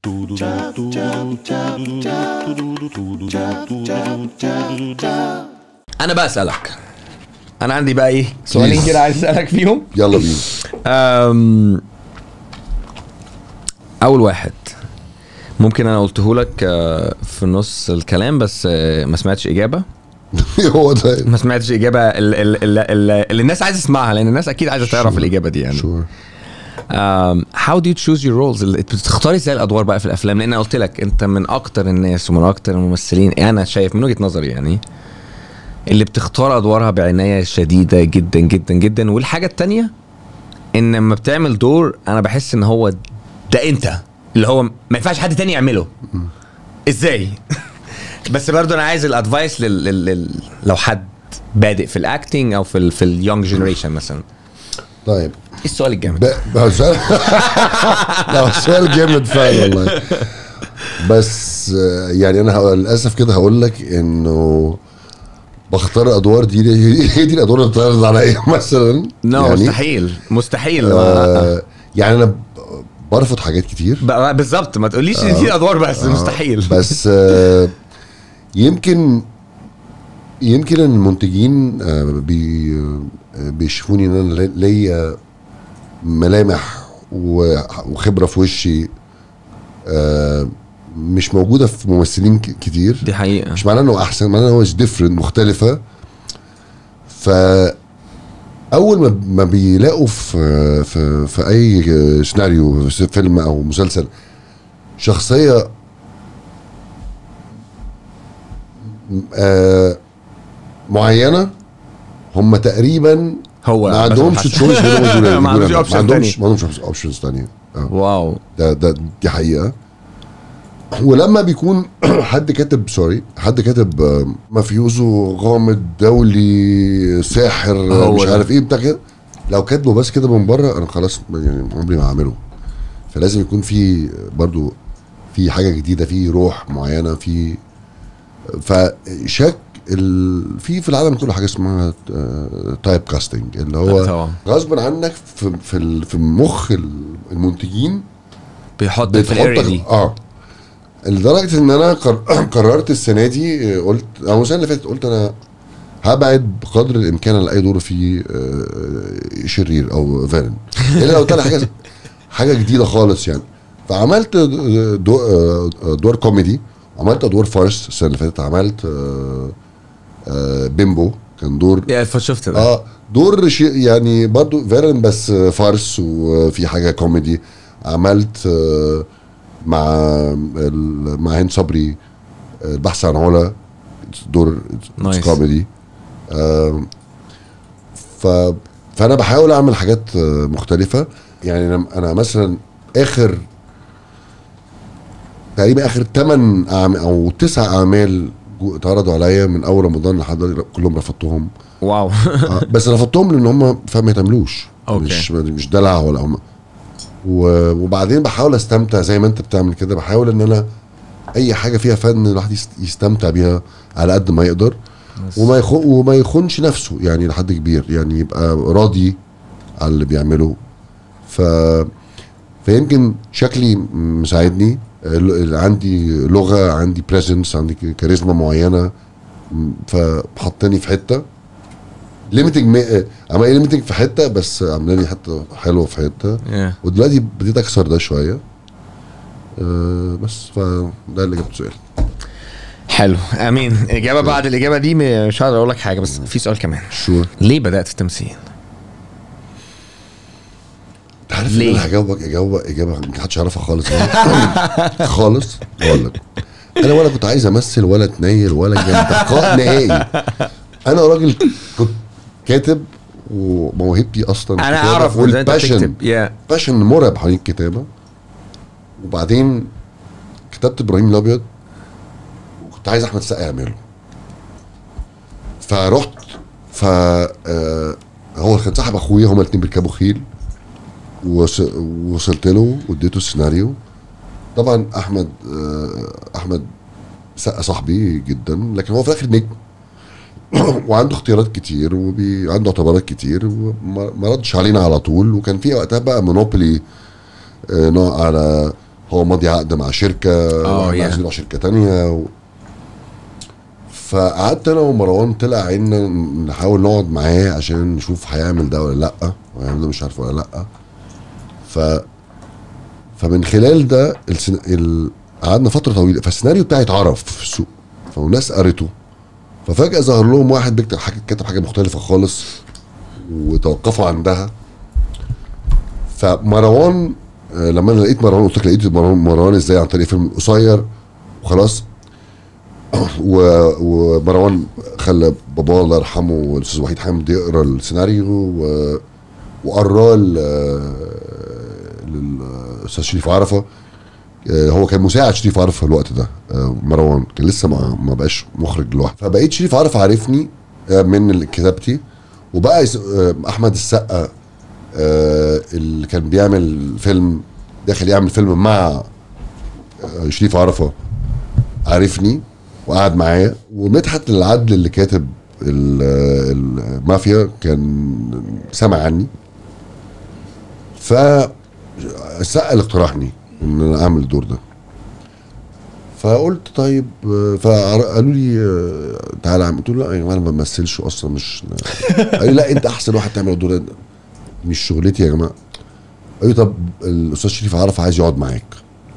انا بقى اسالك انا عندي بقى ايه سؤالين Please. كده عايز اسالك فيهم يلا بينا أم، اول واحد ممكن انا قلته لك آه، في نص الكلام بس آه، ما سمعتش اجابه هو ده ما سمعتش اجابه ال- ال- ال- ال- اللي الناس عايزه تسمعها لان الناس اكيد عايزه تعرف Sure. الاجابه دي يعني شور um, how do you choose your roles ال- بتختاري ازاي الادوار بقى في الافلام لان انا قلت لك انت من اكتر الناس ومن اكتر الممثلين انا شايف من وجهه نظري يعني اللي بتختار ادوارها بعنايه شديده جدا جدا جدا والحاجه التانية ان لما بتعمل دور انا بحس ان هو ده انت اللي هو ما ينفعش حد تاني يعمله ازاي بس برضو انا عايز الادفايس لل... لل... لل... لو حد بادئ في الاكتنج او في ال... في اليونج جنريشن مثلا طيب ايه السؤال الجامد ب- ب- سؤال لا سؤال جامد فعلا والله بس آه، يعني انا هقول- للاسف كده هقول لك انه بختار ادوار دي هي دي الادوار اللي بتعرض عليا مثلا نو يعني مستحيل مستحيل آه يعني انا ب- برفض حاجات كتير بقى بالظبط ما تقوليش ان دي ادوار بس مستحيل بس آه يمكن يمكن المنتجين آه بي آه بيشوفوني ان انا لي- ليا ملامح و- وخبره في وشي آه مش موجوده في ممثلين ك- كتير دي حقيقه مش معناه انه احسن معناه انه هو ديفرنت مختلفه ف اول ما ما بيلاقوا في في في اي سيناريو في فيلم او مسلسل شخصيه آه معينه هم تقريبا هو ما عندهمش حسن. تشويس ما عندهمش ما option عندهمش تاني. ما عندهمش اوبشنز ثانيه واو ده ده دي حقيقه ولما بيكون حد كاتب سوري حد كاتب آه، مافيوزو غامض دولي ساحر هو مش ده. عارف ايه بتاع كده لو كاتبه بس كده من بره انا خلاص يعني عمري ما هعمله فلازم يكون في برضو في حاجه جديده في روح معينه في فشك ال... في في العالم كله حاجه اسمها تايب كاستنج اللي هو طبعا غصب عنك في في ال- في مخ المنتجين بيحط في الاريا دي اه لدرجه ان انا قر... قررت السنه دي آه، قلت او السنه اللي فاتت قلت انا هبعد بقدر الامكان على اي دور فيه آه، شرير او فيلن الا لو طلع حاجه حاجه جديده خالص يعني فعملت دو... آه، دور كوميدي عملت ادوار فارس السنه اللي فاتت عملت آه، آه، بيمبو كان دور يا فشفت ده اه دور شيء يعني برضو فعلا بس فارس وفي حاجه كوميدي عملت آه، مع ال- مع هند صبري آه، البحث عن علا دور Nice. كوميدي آم، ف فانا بحاول اعمل حاجات آه، مختلفه يعني انا انا مثلا اخر تقريبا اخر 8 أعمال او 9 اعمال جو- اتعرضوا عليا من اول رمضان لحد دلوقتي كلهم رفضتهم واو آه، بس رفضتهم لان هم فاهم ما يتعملوش أوكي. مش مش دلع ولا هم و- وبعدين بحاول استمتع زي ما انت بتعمل كده بحاول ان انا اي حاجه فيها فن الواحد يست- يستمتع بيها على قد ما يقدر وما يخو وما يخونش نفسه يعني لحد كبير يعني يبقى راضي على اللي بيعمله ف فيمكن شكلي مساعدني ال- عندي لغه عندي بريزنس عندي كاريزما معينه م، فحطني في حته ليميتنج عمال ليميتنج في حته بس عامله لي حته حلوه في حته Yeah. ودلوقتي بديت اكسر ده شويه أه بس فده اللي جبت سؤال حلو امين اجابه بعد الاجابه دي مش هقدر اقول لك حاجه بس في سؤال كمان شور ليه بدات التمثيل انت عارف ان ليه؟ انا هجاوبك اجابه اجابه محدش يعرفها خالص خالص بقول لك انا ولا كنت عايز امثل ولا اتنيل ولا جنتقاء نهائي انا راجل كنت كاتب وموهبتي اصلا انا كتابة اعرف ان انت والباشن بتكتب يا باشن مرعب حوالين الكتابه وبعدين كتبت ابراهيم الابيض وكنت عايز احمد السقا يعمله فرحت ف آه، هو كان صاحب اخويا هما الاثنين بيركبوا خيل وص- ووصلت له واديته السيناريو طبعا احمد آه، احمد سقا صاحبي جدا لكن هو في الاخر نجم وعنده اختيارات كتير وعنده اعتبارات كتير وما ما ردش علينا على طول وكان في وقتها بقى مونوبولي آه، نوع على هو ماضي عقد مع شركه اه، واحنا يا. عايزين نروح شركه تانية و... فقعدت انا ومروان طلع عيننا نحاول نقعد معاه عشان نشوف هيعمل ده ولا لا وهيعمل ده مش عارف ولا لا ف فمن خلال ده السن... ال... قعدنا فتره طويله فالسيناريو بتاعي اتعرف في السوق فالناس قريته ففجاه ظهر لهم واحد بيكتب حاجه كتب حاجه مختلفه خالص وتوقفوا عندها فمروان آه، لما انا لقيت مروان قلت لك لقيت مروان, مروان ازاي عن طريق فيلم قصير وخلاص و- ومروان خلى باباه الله يرحمه الاستاذ وحيد حامد يقرا السيناريو و... وقراه ل- للاستاذ شريف عرفه آه، هو كان مساعد شريف عرفه في الوقت ده آه، مروان كان لسه ما, ما بقاش مخرج لوحده فبقيت شريف عرفه عارفني آه، من كتابتي وبقى يس- آه، احمد السقا آه، اللي كان بيعمل فيلم داخل يعمل فيلم مع آه، شريف عرفه عارفني وقعد معايا ومدحت العدل اللي كاتب ال- المافيا كان سمع عني ف السقا اللي اقترحني ان انا اعمل الدور ده فقلت طيب آه، فقالوا لي آه، تعالى اعمل قلت له لا يا جماعه انا ما بمثلش اصلا مش قال لي لا انت احسن واحد تعمل الدور ده مش شغلتي يا جماعه قال لي طب الاستاذ شريف عرفه عايز يقعد معاك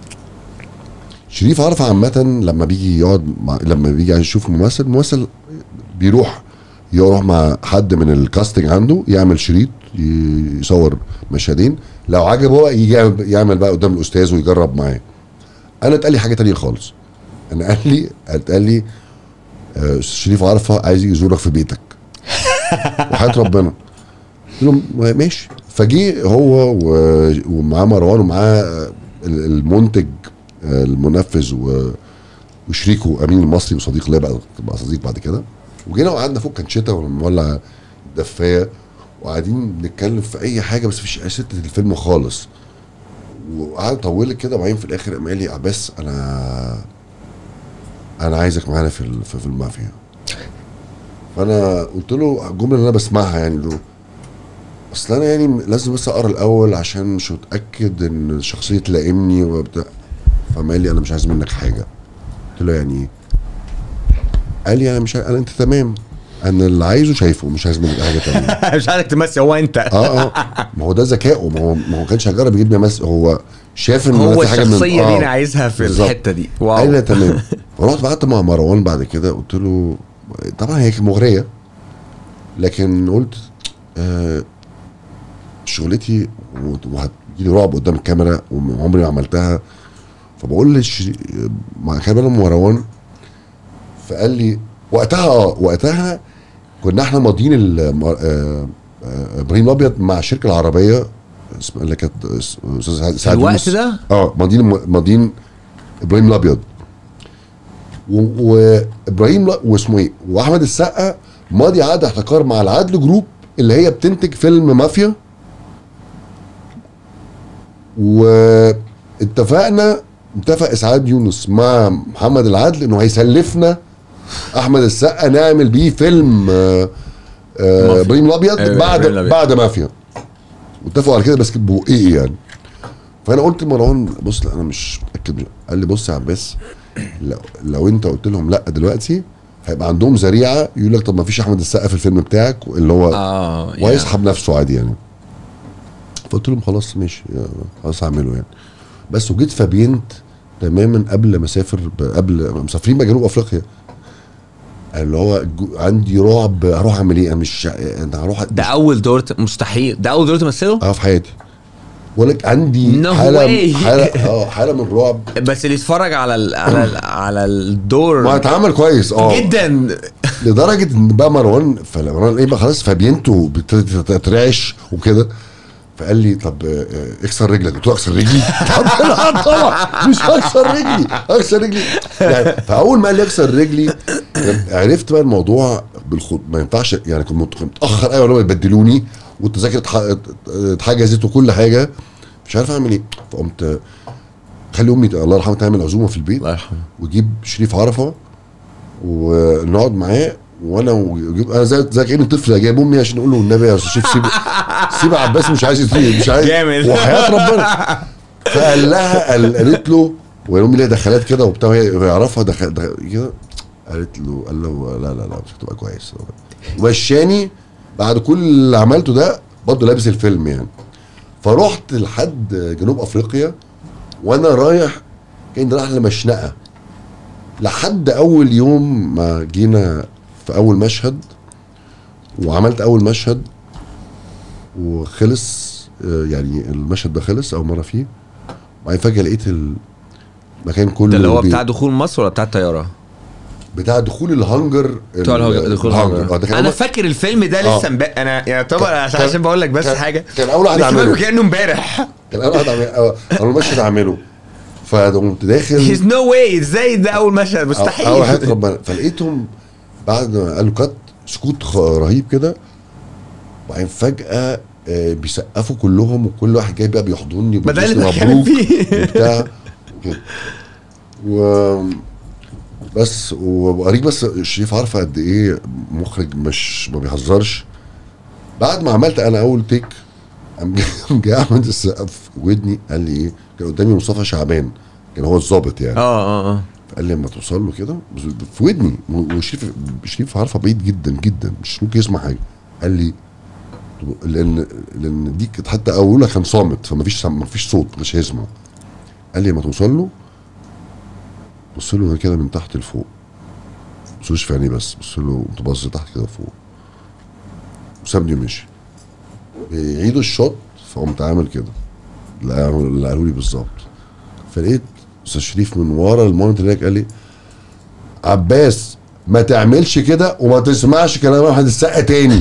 شريف عرفه عامة لما بيجي يقعد مع لما بيجي عايز يشوف ممثل الممثل بيروح يروح مع حد من الكاستنج عنده يعمل شريط ي- يصور مشهدين لو عجبه بقى يجي يعمل- يعمل بقى قدام الاستاذ ويجرب معاه انا اتقال لي حاجه تانية خالص انا قال لي اتقال لي آه، شريف عرفه عايز يجي يزورك في بيتك وحياه ربنا قلت له ماشي فجي هو و- ومعاه مروان ومعاه ال- المنتج آه، المنفذ و- وشريكه امين المصري وصديق ليا بقى بقى صديق بعد كده وجينا وقعدنا فوق كان شتا ونولع دفايه وقاعدين بنتكلم في اي حاجه بس مفيش ستة الفيلم خالص وقعد طولت كده وبعدين في الاخر قام قال لي عباس انا انا عايزك معانا في ال- في في المافيا فانا قلت له الجمله اللي انا بسمعها يعني له اصل انا يعني لازم بس اقرا الاول عشان مش متاكد ان الشخصيه تلائمني وبتاع فقام قال لي انا مش عايز منك حاجه قلت له يعني ايه قال لي انا مش عايز- انا انت تمام انا اللي عايزه شايفه مش عايز منك حاجه تانية مش عايزك تمثل هو انت اه اه ما هو ده ذكائه ما هو ما هو كانش هيجرب يجيب لي مس هو شاف ان أنا هو في حاجه من الشخصيه دي آه. انا عايزها في بالظبط. الحته دي قال لي واو تمام فرحت قعدت مع مروان بعد كده قلت له طبعا هي كانت مغريه لكن قلت آه شغلتي وهتجيلي رعب قدام الكاميرا وعمري ما عملتها فبقول للش... مع كان بالي مروان فقال لي وقتها اه وقتها كنا احنا ماضيين ال- آه، آه، ابراهيم الابيض مع الشركه العربيه اسمها اللي كانت استاذ في سعد الوقت يونس. ده اه ماضيين ماضيين ابراهيم الابيض و- وابراهيم لا- واسمه ايه واحمد السقا ماضي عقد احتكار مع العدل جروب اللي هي بتنتج فيلم مافيا واتفقنا اتفق اسعاد يونس مع محمد العدل انه هيسلفنا احمد السقا نعمل بيه فيلم آه، آه، مافيا. ابراهيم الابيض آه، بعد إبراهيم الأبيض. بعد مافيا واتفقوا على كده بس كانت بوقيه يعني فانا قلت لمروان بص لا انا مش متاكد قال لي بص يا عباس لو, لو انت قلت لهم لا دلوقتي هيبقى عندهم ذريعه يقول لك طب ما فيش احمد السقا في الفيلم بتاعك اللي هو اه يا. وهيسحب نفسه عادي يعني فقلت لهم خلاص ماشي يا- خلاص هعمله يعني بس وجيت فبينت تماما قبل ما اسافر ب- قبل مسافرين بقى جنوب افريقيا اللي هو جو- عندي رعب هروح اعمل ايه انا مش انا هروح ده اول دور ت- مستحيل ده اول دور تمثله اه في حياتي بقول لك عندي No حاله way. حاله اه حاله من الرعب بس اللي يتفرج على ال على ال على الدور ما اتعمل كويس اه جدا لدرجه ان بقى مروان فمروان ايه بقى خلاص فبينته بتترعش وكده فقال لي طب آه، آه، اكسر رجلك قلت له اكسر رجلي طب لا طبعا مش هكسر رجلي اكسر رجلي يعني فاول ما قال لي اكسر رجلي عرفت بقى الموضوع بالخط ما ينفعش يعني كنت مت- متاخر قوي لما يبدلوني والتذاكر اتح- اتحجزت وكل حاجه مش عارف اعمل ايه فقمت آه، خلي امي الله يرحمها تعمل عزومه في البيت الله يرحمه وجيب شريف عرفه ونقعد معاه وانا وجيب انا زي زي كاني طفل جايب امي عشان اقول له النبي يا استاذ شريف سيب سيب عباس مش عايز يطير مش عايز جامد. وحياه ربنا فقال لها قال- قالت له وهي امي ليها دخلات كده وبتاع وهي وهي يعرفها دخل دخل كده قالت له قال له لا لا لا مش هتبقى كويس ومشاني بعد كل اللي عملته ده برضه لابس الفيلم يعني فرحت لحد جنوب افريقيا وانا رايح كان رايح لمشنقه لحد اول يوم ما جينا في اول مشهد وعملت اول مشهد وخلص آه، يعني المشهد ده خلص اول مره فيه وبعدين فجاه لقيت المكان كله ده اللي هو بي- بتاع دخول مصر ولا بتاع الطياره؟ بتاع دخول الهانجر بتوع ال- الهجر- دخول الهانجر. اه الهجر ده كان انا أول- فاكر الفيلم ده آه. لسه امبارح انا يعني طبعا كان- عشان كان- عشان بقول لك بس كان- حاجه كان اول واحد لسه اعمله فاكره كانه امبارح كان اول واحد اعمله اول مشهد اعمله فقمت داخل هيز نو واي ازاي ده اول مشهد اول مستحيل حاجه ربنا فلقيتهم بعد ما قالوا كات سكوت خ- رهيب كده وبعدين فجاه آه، بيسقفوا كلهم وكل واحد جاي بقى بيحضني ما ده اللي وبيبوسني بتكلم مبروك فيه وبتاع وكده. و بس وبوريك بس شريف عارفه قد ايه مخرج مش ما بيهزرش بعد ما عملت انا اول تيك قام جاي- قام جاي احمد السقا في ودني قال لي ايه كان قدامي مصطفى شعبان كان هو الظابط يعني اه اه اه قال لي لما توصل له كده في ودني وشريف شريف عارفه بعيد جدا جدا مش ممكن يسمع حاجه قال لي لان لان دي كانت حتى اولها كان صامت فما فيش ما فيش صوت مش هيسمع قال لي لما توصل له بص له كده من تحت لفوق ما تبصلوش في عينيه بس بص له تبص تحت كده فوق وسابني ومشي بيعيدوا الشوت فقمت عامل كده اللي قالوا اللي قالوا لي بالظبط فلقيت استاذ شريف من ورا المونيتور هناك قال لي عباس ما تعملش كده وما تسمعش كلام احمد السقا تاني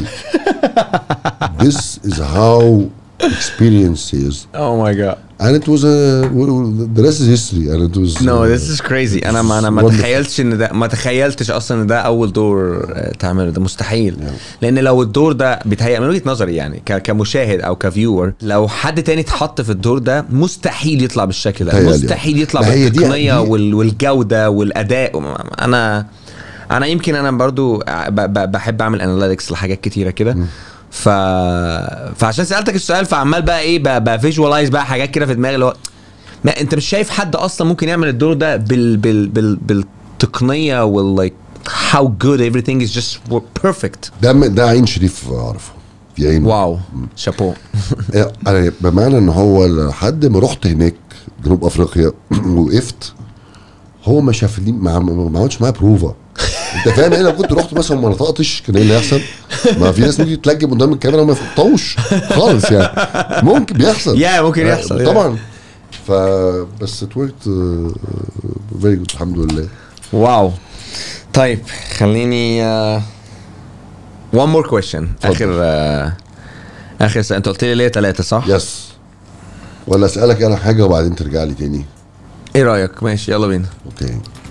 This is how experience is Oh my god. and it was a the rest is history and it was No, this is crazy. انا ما انا ما Wonderful. تخيلتش ان ده ما تخيلتش اصلا ان ده اول دور آه، تعمله ده مستحيل Yeah. لان لو الدور ده بيتهيأ من وجهه نظري يعني ك- كمشاهد او كفيور لو حد تاني اتحط في الدور ده مستحيل يطلع بالشكل ده متهيألي. مستحيل يطلع ما هي دي- بالتقنيه دي- وال- والجوده والاداء انا انا يمكن انا برضو ب- ب- بحب اعمل اناليتكس لحاجات كتيره كده ف فعشان سالتك السؤال فعمال بقى ايه بفيجوالايز بقى حاجات كده في دماغي اللي هو ما انت مش شايف حد اصلا ممكن يعمل الدور ده بال بال بال بالتقنيه وال like how good everything is just perfect ده ده عين شريف اعرفه دي عين واو شابو إيه، انا بمعنى ان هو لحد ما رحت هناك جنوب افريقيا وقفت هو ما شاف لي ما عم- ما عملش معايا بروفا انت فاهم ايه لو كنت رحت مثلا وما نطقتش كان ايه اللي هيحصل؟ ما في ناس ممكن تتلجم قدام الكاميرا وما يفطوش خالص يعني ممكن بيحصل يا ممكن يحصل طبعا ف بس اتوركت فيري جود الحمد لله واو طيب خليني uh, one more question اخر uh, اخر سؤال انت قلت لي ليه ثلاثه صح؟ يس ولا اسالك انا حاجه وبعدين ترجع لي تاني ايه رايك؟ ماشي يلا بينا اوكي